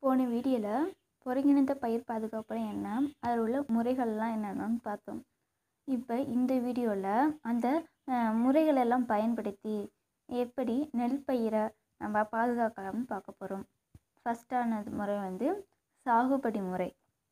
போன வீடியோவில் ஒருங்கிணைந்த பயிர் பாதுகாப்பு என்ன அதில் உள்ள முறைகள்லாம் என்னென்னு பார்த்தோம் இப்போ இந்த வீடியோவில் அந்த அஹ், முறைகளெல்லாம் பயன்படுத்தி எப்படி நெல் பயிரை நம்ம பாதுகாக்கலாம்னு பார்க்க போகிறோம் ஃபஸ்ட்டானது முறை வந்து சாகுபடி முறை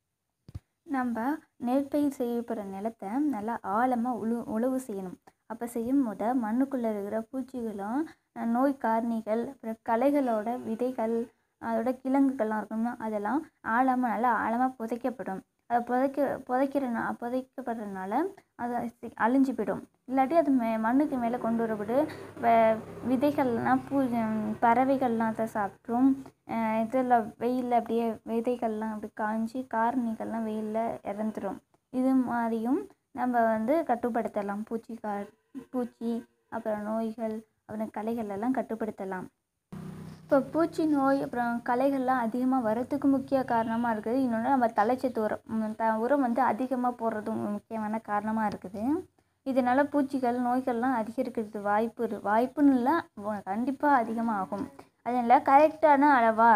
நம்ம நெற்பயிர் செய்யப்படுற நிலத்தை நல்லா ஆழமாக உழு உழவு செய்யணும் அப்போ செய்யும் போது மண்ணுக்குள்ளே இருக்கிற பூச்சிகளும் அஹ், நோய் காரணிகள் அப்புறம் களைகளோட விதைகள் அதோட கிழங்குகள்லாம் இருக்கணும்னா அதெல்லாம் ஆழமாக நல்லா ஆழமாக புதைக்கப்படும் அது புதைக்க புதைக்கிறனா புதைக்கப்படுறதுனால அது சி- அழிஞ்சு போயிடும் இல்லாட்டி அது மே மண்ணுக்கு மேலே கொண்டு வரப்பட்டு வ- விதைகள்லாம் பூ உம், பறவைகள்லாம் அதை சாப்பிட்ரும் இதில் வெயிலில் அப்படியே விதைகள்லாம் அப்படி காய்ஞ்சி காரணிகள்லாம் வெயிலில் இறந்துரும் இது மாதிரியும் நம்ம வந்து கட்டுப்படுத்தலாம் பூச்சி கா பூச்சி அப்புறம் நோய்கள் அப்புறம் களைகள் எல்லாம் கட்டுப்படுத்தலாம் இப்போ பூச்சி நோய் அப்புறம் களைகள்லாம் அதிகமாக வரத்துக்கு முக்கிய காரணமாக இருக்குது இன்னொன்று நம்ம தலைச்சத்து உரம் ம், த உரம் வந்து அதிகமாக போடுறது முக்கியமான காரணமாக இருக்குது இதனால் பூச்சிகள் நோய்கள்லாம் அதிகரிக்கிறது வாய்ப்பு இரு வாய்ப்புன்னு இல்லை கண்டிப்பாக அதிகமாக ஆகும் அதனால் கரெக்டான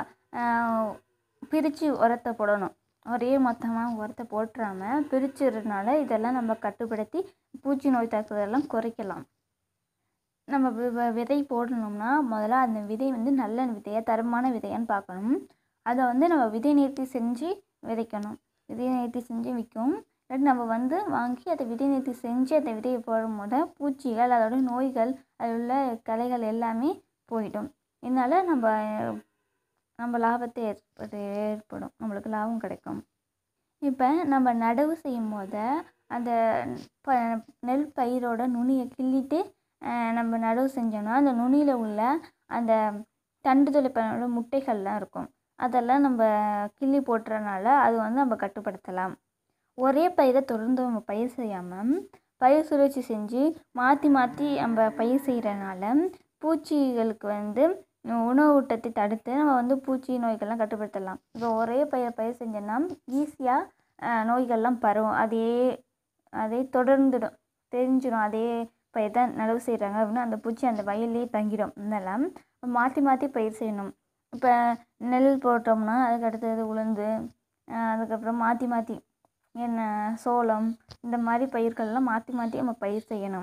அளவாக பிரித்து உரத்தை போடணும் ஒரே மொத்தமாக உரத்தை போட்டுறாமல் பிரிச்சுறதுனால இதெல்லாம் நம்ம கட்டுப்படுத்தி பூச்சி நோய் தாக்குதலெல்லாம் குறைக்கலாம் நம்ம வி- வி- விதை போடணும்னா முதல்ல அந்த விதை வந்து நல்ல விதையா தரமான விதையான்னு பார்க்கணும் அதை வந்து நம்ம விதை நேர்த்தி செஞ்சு விதைக்கணும் விதை நேர்த்தி செஞ்சு விற்கும் இல்லாட்டி நம்ம வந்து வாங்கி அதை விதை நேர்த்தி செஞ்சு அந்த விதையை போடும்போது பூச்சிகள் அதோட நோய்கள் அதில் உள்ள களைகள் எல்லாமே போயிடும் இதனால் நம்ம நம்ம லாபத்தை ஏற்படு ஏற்படும் நம்மளுக்கு லாபம் கிடைக்கும் இப்போ நம்ம நடவு செய்யும் போது அந்த ப நெல் பயிரோட நுனியை கிள்ளிட்டு அஹ், நம்ம நடவு செஞ்சோம்னா அந்த நுனியில் உள்ள அந்த தண்டு துளைப்பனோட முட்டைகள்லாம் இருக்கும் அதெல்லாம் நம்ம கிள்ளி போட்டுறனால அது வந்து நம்ம கட்டுப்படுத்தலாம் ஒரே பயிரை தொடர்ந்து நம்ம பயிர் செய்யாமல் பயிர் சுழற்சி செஞ்சு மாற்றி மாற்றி நம்ம பயிர் செய்கிறனால பூச்சிகளுக்கு வந்து உணவு ஊட்டத்தை தடுத்து நம்ம வந்து பூச்சி நோய்கள்லாம் கட்டுப்படுத்தலாம் இப்போ ஒரே பயிர் பயிர் செஞ்சோன்னா ஈஸியாக நோய்கள்லாம் பரவும் அதே அதே தொடர்ந்துடும் தெரிஞ்சிடும் அதே பயிர் தான் நடவு செய்கிறாங்க அப்படின்னா அந்த பூச்சி அந்த வயல்லே தங்கிடும் இதெல்லாம் மாற்றி மாற்றி பயிர் செய்யணும் இப்போ நெல் போட்டோம்னா அதுக்கு அடுத்தது உளுந்து அஹ் அதுக்கப்புறம் மாற்றி மாற்றி என்ன சோளம் இந்த மாதிரி பயிர்கள்லாம் மாற்றி மாற்றி நம்ம பயிர் செய்யணும்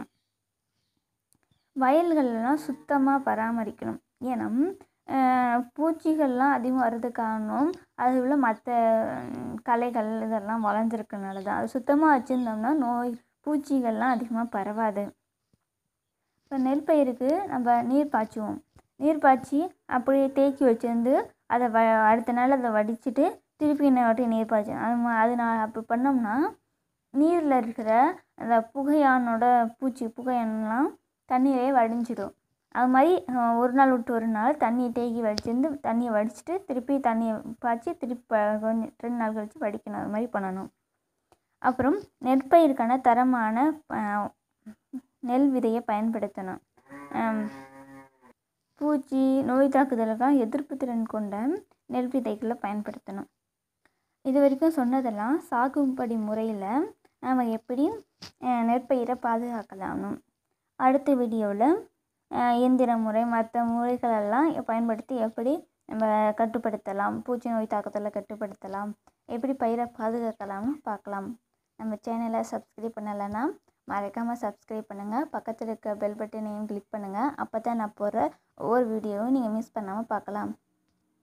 வயல்கள்லாம் சுத்தமாக பராமரிக்கணும் ஏன்னா அஹ் பூச்சிகள்லாம் அதிகம் வர்றதுக்கு காரணம் அதில் உள்ள மற்ற களைகள் இதெல்லாம் வளர்ந்துருக்கனால தான் அது சுத்தமாக வச்சுருந்தோம்னா நோய் பூச்சிகள்லாம் அதிகமாக பரவாது இப்போ நெல் பயிருக்கு நம்ம நீர் பாய்ச்சுவோம் நீர் பாய்ச்சி அப்படியே தேக்கி வச்சிருந்து அதை வ அடுத்த நாள் அதை வடிச்சிட்டு திருப்பி இன்னொரு வாட்டி நீர் பாய்ச்சணும் அது மா அது நான் அப்படி பண்ணோம்னா நீரில் இருக்கிற அந்த புகையானோட பூச்சி புகையானலாம் தண்ணியிலே வடிஞ்சிடும் அது மாதிரி அஹ், ஒரு நாள் விட்டு ஒரு நாள் தண்ணியை தேக்கி வடிச்சிருந்து தண்ணியை வடிச்சிட்டு திருப்பி தண்ணியை பாய்ச்சி திருப்பி ப- கொஞ்சம் ரெண்டு நாள் கழித்து வடிக்கணும் அது மாதிரி பண்ணணும் அப்புறம் நெற்பயிருக்கான தரமான அஹ், நெல் விதையை பயன்படுத்தணும் அம், பூச்சி நோய் தாக்குதலுக்கான எதிர்ப்பு திறன் கொண்ட நெல் விதைகளை பயன்படுத்தணும் இது வரைக்கும் சொன்னதெல்லாம் சாகுபடி முறையில் நாம் எப்படி அஹ், நெற்பயிரை பாதுகாக்கலாம்னு அடுத்த வீடியோவில் இயந்திர முறை மற்ற முறைகளெல்லாம் பயன்படுத்தி எப்படி நம்ம கட்டுப்படுத்தலாம் பூச்சி நோய் தாக்குதலை கட்டுப்படுத்தலாம் எப்படி பயிரை பாதுகாக்கலாம்னு பார்க்கலாம் நம்ம சேனலை சப்ஸ்கிரைப் பண்ணலைன்னா மறக்காமல் சப்ஸ்கிரைப் பண்ணுங்கள் பக்கத்தில் இருக்க பெல் பட்டனையும் கிளிக் பண்ணுங்கள் அப்போ தான் நான் போடுற ஒவ்வொரு வீடியோவும் நீங்கள் மிஸ் பண்ணாமல் பார்க்கலாம்